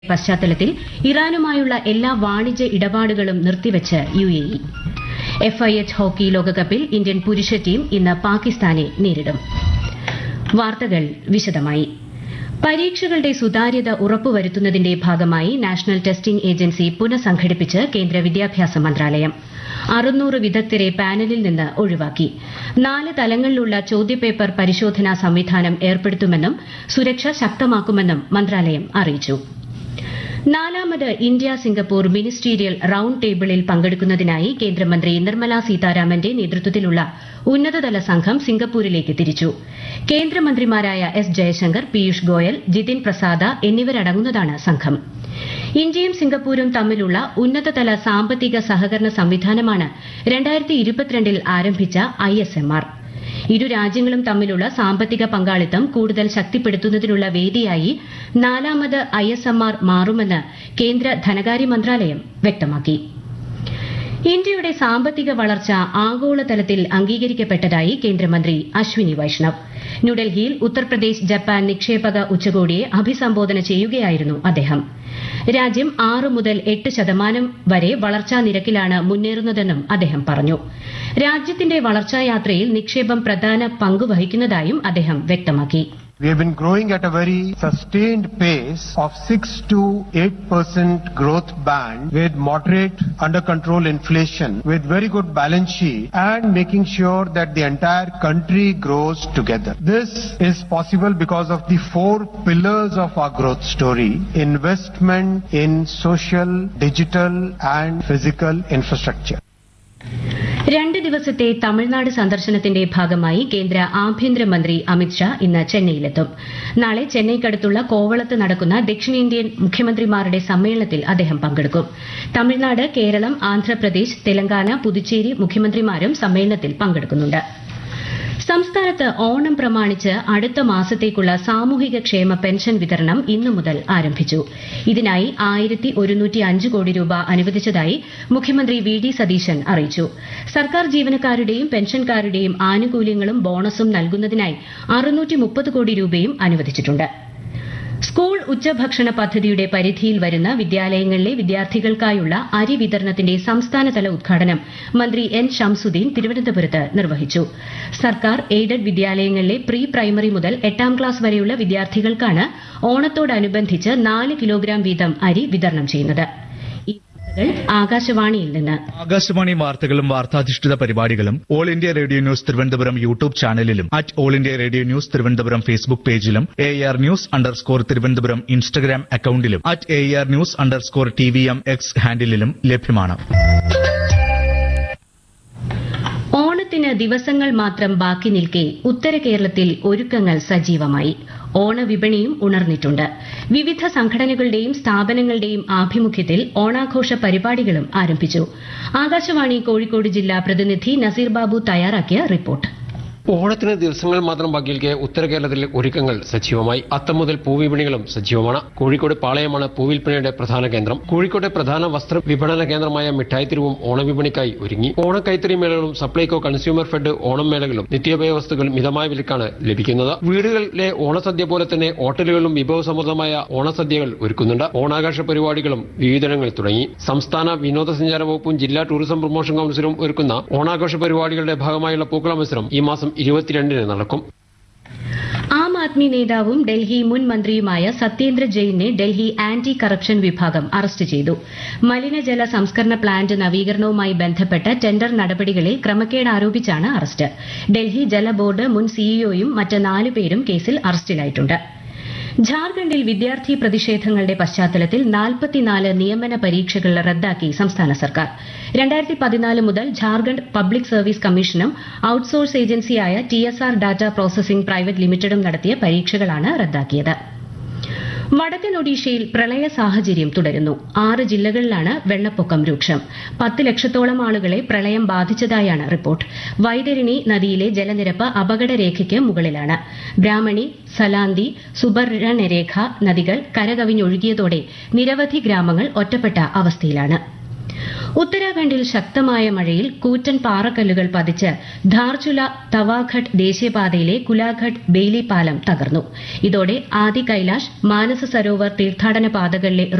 പശ്ചാത്തലത്തിൽ ഇറാനുമായുള്ള എല്ലാ വാണിജ്യ ഇടപാടുകളും നിർത്തിവച്ച് U A E FIH hockey ലോകകപ്പിൽ ഇന്ത്യൻ പുരുഷ ടീം ഇന്ന് പാകിസ്ഥാനെ നേരിടും വാർത്തകൾ വിശദമായി പരീക്ഷകളുടെ സുതാര്യത ഉറപ്പുവരുത്തുന്നതിന്റെ ഭാഗമായി നാഷണൽ ടെസ്റ്റിംഗ് ഏജൻസി പുനഃസംഘടിപ്പിച്ച് കേന്ദ്ര വിദ്യാഭ്യാസ മന്ത്രാലയം അറുന്നൂറ് വിദഗ്ധരെ പാനലിൽ നിന്ന് ഒഴിവാക്കി നാല് തലങ്ങളിലുള്ള ചോദ്യപേപ്പർ പരിശോധനാ സംവിധാനം ഏർപ്പെടുത്തുമെന്നും സുരക്ഷ ശക്തമാക്കുമെന്നും മന്ത്രാലയം അറിയിച്ചു നാലാമത് ഇന്ത്യ സിംഗപ്പൂർ മിനിസ്റ്റീരിയൽ റൌണ്ട് ടേബിളിൽ പങ്കെടുക്കുന്നതിനായി കേന്ദ്രമന്ത്രി നിർമ്മല സീതാരാമന്റെ നേതൃത്വത്തിലുള്ള ഉന്നതതല സംഘം സിംഗപ്പൂരിലേക്ക് തിരിച്ചു കേന്ദ്രമന്ത്രിമാരായ എസ് ജയശങ്കർ പീയൂഷ് ഗോയൽ ജിതിൻ പ്രസാദ എന്നിവരടങ്ങുന്നതാണ് സംഘം ഇന്ത്യയും സിംഗപ്പൂരും തമ്മിലുള്ള ഉന്നതതല സാമ്പത്തിക സഹകരണ സംവിധാനമാണ് രണ്ടായിരത്തി ഇരുപത്തിരണ്ടിൽ ആരംഭിച്ച ഐഎസ്എംആർ ഇരു രാജ്യങ്ങളും തമ്മിലുള്ള സാമ്പത്തിക പങ്കാളിത്തം കൂടുതൽ ശക്തിപ്പെടുത്തുന്നതിനുള്ള വേദിയായി നാലാമത് ഐഎസ്എംആർ മാറുമെന്ന് കേന്ദ്ര ധനകാര്യ മന്ത്രാലയം വ്യക്തമാക്കി ഇന്ത്യയുടെ സാമ്പത്തിക വളർച്ച ആഗോളതലത്തിൽ അംഗീകരിക്കപ്പെട്ടതായി കേന്ദ്രമന്ത്രി അശ്വിനി വൈഷ്ണവ് ന്യൂഡൽഹിയിൽ ഉത്തർപ്രദേശ് ജപ്പാൻ നിക്ഷേപക ഉച്ചകോടിയെ അഭിസംബോധന ചെയ്യുകയായിരുന്നു അദ്ദേഹം രാജ്യം ആറ് മുതൽ എട്ട് ശതമാനം വരെ വളർച്ചാ നിരക്കിലാണ് മുന്നേറുന്നതെന്നും അദ്ദേഹം പറഞ്ഞു രാജ്യത്തിന്റെ വളർച്ചായാത്രയിൽ നിക്ഷേപം പ്രധാന പങ്ക് വഹിക്കുന്നതായും അദ്ദേഹം വ്യക്തമാക്കി We have been growing at a very sustained pace of 6 to 8 percent growth band with moderate under control inflation with very good balance sheet and making sure that the entire country grows together. This is possible because of the four pillars of our growth story. Investment in social, digital and physical infrastructure. രണ്ട് ദിവസത്തെ തമിഴ്നാട് സന്ദർശനത്തിന്റെ ഭാഗമായി കേന്ദ്ര ആഭ്യന്തരമന്ത്രി അമിത്ഷാ ഇന്ന് ചെന്നൈയിലെത്തും നാളെ ചെന്നൈക്കടുത്തുള്ള കോവളത്ത് നടക്കുന്ന ദക്ഷിണേന്ത്യൻ മുഖ്യമന്ത്രിമാരുടെ സമ്മേളനത്തിൽ അദ്ദേഹം പങ്കെടുക്കും തമിഴ്നാട് കേരളം ആന്ധ്രാപ്രദേശ് തെലങ്കാന പുതുച്ചേരി മുഖ്യമന്ത്രിമാരും സമ്മേളനത്തിൽ പങ്കെടുക്കുന്നുണ്ട് സംസ്ഥാനത്ത് ഓണം പ്രമാണിച്ച് അടുത്ത മാസത്തേക്കുള്ള സാമൂഹിക ക്ഷേമ പെൻഷൻ വിതരണം ഇന്നു മുതൽ ആരംഭിച്ചു ഇതിനായി ആയിരത്തി ഒരുന്നൂറ്റി അഞ്ച് കോടി രൂപ അനുവദിച്ചതായി മുഖ്യമന്ത്രി വി ഡി സതീശൻ അറിയിച്ചു സർക്കാർ ജീവനക്കാരുടെയും പെൻഷൻകാരുടെയും ആനുകൂല്യങ്ങളും ബോണസും നൽകുന്നതിനായി അറുന്നൂറ്റി മുപ്പത് കോടി രൂപയും അനുവദിച്ചിട്ടുണ്ട് സ്കൂൾ ഉച്ചഭക്ഷണ പദ്ധതിയുടെ പരിധിയിൽ വരുന്ന വിദ്യാലയങ്ങളിലെ വിദ്യാർത്ഥികൾക്കായുള്ള അരി വിതരണത്തിന്റെ സംസ്ഥാനതല ഉദ്ഘാടനം മന്ത്രി എൻ ഷംസുദ്ദീൻ തിരുവനന്തപുരത്ത് നിർവഹിച്ചു സർക്കാർ എയ്ഡഡ് വിദ്യാലയങ്ങളിലെ പ്രീ പ്രൈമറി മുതൽ എട്ടാം ക്ലാസ് വരെയുള്ള വിദ്യാർത്ഥികൾക്കാണ് ഓണത്തോടനുബന്ധിച്ച് നാല് കിലോഗ്രാം വീതം അരി വിതരണം ചെയ്യുന്നത് ഈ വാർത്തകൾ ആകാശവാണിയിൽ നിന്ന് ആകാശവാണി വാർത്തകളും വാർത്താധിഷ്ഠിത പരിപാടികളും all India radio news Thiruvananthapuram YouTube ചാനലിലും at all India radio news Thiruvananthapuram Facebook പേജിലും A R news underscore Thiruvananthapuram Instagram അക്കൌണ്ടിലും at A R news underscore T V M X ഹാൻഡിലും ലഭ്യമാണ് ഓണത്തിന് ദിവസങ്ങൾ മാത്രം ബാക്കി നിൽക്കെ ഉത്തര കേരളത്തിൽ ഒരുക്കങ്ങൾ സജീവമായി ഓണവിപണിയും ഉണർന്നിട്ടുണ്ട് വിവിധ സംഘടനകളുടെയും സ്ഥാപനങ്ങളുടെയും ആഭിമുഖ്യത്തിൽ ഓണാഘോഷ പരിപാടികളും ആരംഭിച്ചു ആകാശവാണി കോഴിക്കോട് ജില്ലാ പ്രതിനിധി നസീർ ബാബു തയ്യാറാക്കിയ റിപ്പോർട്ട് ഓണത്തിന് ദിവസങ്ങൾ മാത്രം ബാക്കിയിൽക്കെ ഉത്തര കേരളത്തിലെ ഒരുക്കങ്ങൾ സജീവമായി അത്തം മുതൽ പൂവിപണികളും സജീവമാണ് കോഴിക്കോട് പാളയമാണ് പൂവിൽപ്പനയുടെ പ്രധാന കേന്ദ്രം കോഴിക്കോട്ടെ പ്രധാന വസ്ത്ര വിപണന കേന്ദ്രമായ മിഠായിത്തെരുവും ഓണവിപണിക്കായി ഒരുങ്ങി ഓണക്കൈത്തറി മേളകളും സപ്ലൈകോ കൺസ്യൂമർ ഫെഡ് ഓണം മേളകളും നിത്യോപയോഗ വസ്തുക്കൾ മിതമായ വിലക്കാണ് ലഭിക്കുന്നത് വീടുകളിലെ ഓണസദ്യ പോലെ തന്നെ ഹോട്ടലുകളിലും വിഭവസമൃദ്ധമായ ഓണസദ്യകൾ ഒരുക്കുന്നുണ്ട് ഓണാഘോഷ പരിപാടികളും വിവിധങ്ങൾ തുടങ്ങി സംസ്ഥാന വിനോദസഞ്ചാര വകുപ്പും ജില്ലാ ടൂറിസം പ്രൊമോഷൻ കൌൺസിലും ഒരുക്കുന്ന ഓണാഘോഷ പരിപാടികളുടെ ഭാഗമായുള്ള പൂക്കള മത്സരം ഈ മാസം ഇരുപത്തിരണ്ടിന് നടക്കും ആം ആദ്മി നേതാവും ഡൽഹി മുൻ മന്ത്രിയുമായ സത്യേന്ദ്ര ജെയിനെ ഡൽഹി ആന്റി കറപ്ഷൻ വിഭാഗം അറസ്റ്റ് ചെയ്തു മലിനജല സംസ്കരണ പ്ലാന്റ് നവീകരണവുമായി ബന്ധപ്പെട്ട ടെൻഡർ നടപടികളിൽ ക്രമക്കേട് ആരോപിച്ചാണ് അറസ്റ്റ് ഡൽഹി ജല ബോർഡ് മുൻ സിഇഒയും മറ്റ് നാല് പേരും കേസിൽ അറസ്റ്റിലായിട്ടുണ്ട് ഝാർഖണ്ഡിൽ വിദ്യാർത്ഥി പ്രതിഷേധങ്ങളുടെ പശ്ചാത്തലത്തിൽ നാൽപ്പത്തിനാല് നിയമന പരീക്ഷകൾ റദ്ദാക്കി സംസ്ഥാന സർക്കാർ രണ്ടായിരത്തി പതിനാല് മുതൽ ഝാർഖണ്ഡ് പബ്ലിക് സർവീസ് കമ്മീഷനും ഔട്ട്സോഴ്സ് ഏജൻസിയായ T S R data processing private ലിമിറ്റഡും നടത്തിയ പരീക്ഷകളാണ് റദ്ദാക്കിയത് വടക്കൻ ഒഡീഷയിൽ പ്രളയ സാഹചര്യം തുടരുന്നു ആറ് ജില്ലകളിലാണ് വെള്ളപ്പൊക്കം രൂക്ഷം പത്ത് ലക്ഷത്തോളം ആളുകളെ പ്രളയം ബാധിച്ചതായാണ് റിപ്പോർട്ട് വൈതരണി നദിയിലെ ജലനിരപ്പ് അപകടരേഖയ്ക്ക് മുകളിലാണ് ബ്രാഹ്മണി സലാന്തി സുബർണരേഖ നദികൾ കരകവിഞ്ഞൊഴുകിയതോടെ നിരവധി ഗ്രാമങ്ങൾ ഒറ്റപ്പെട്ട അവസ്ഥയിലാണ് ഉത്തരാഖണ്ഡിൽ ശക്തമായ മഴയിൽ കൂറ്റൻ പാറക്കല്ലുകൾ പതിച്ച് ധാർചുല തവാഘട്ട് ദേശീയപാതയിലെ കുലാഘട്ട് ബെയ്ലി പാലം തകർന്നു ഇതോടെ ആദി കൈലാഷ് മാനസ സരോവർ തീർത്ഥാടന പാതകളിലെ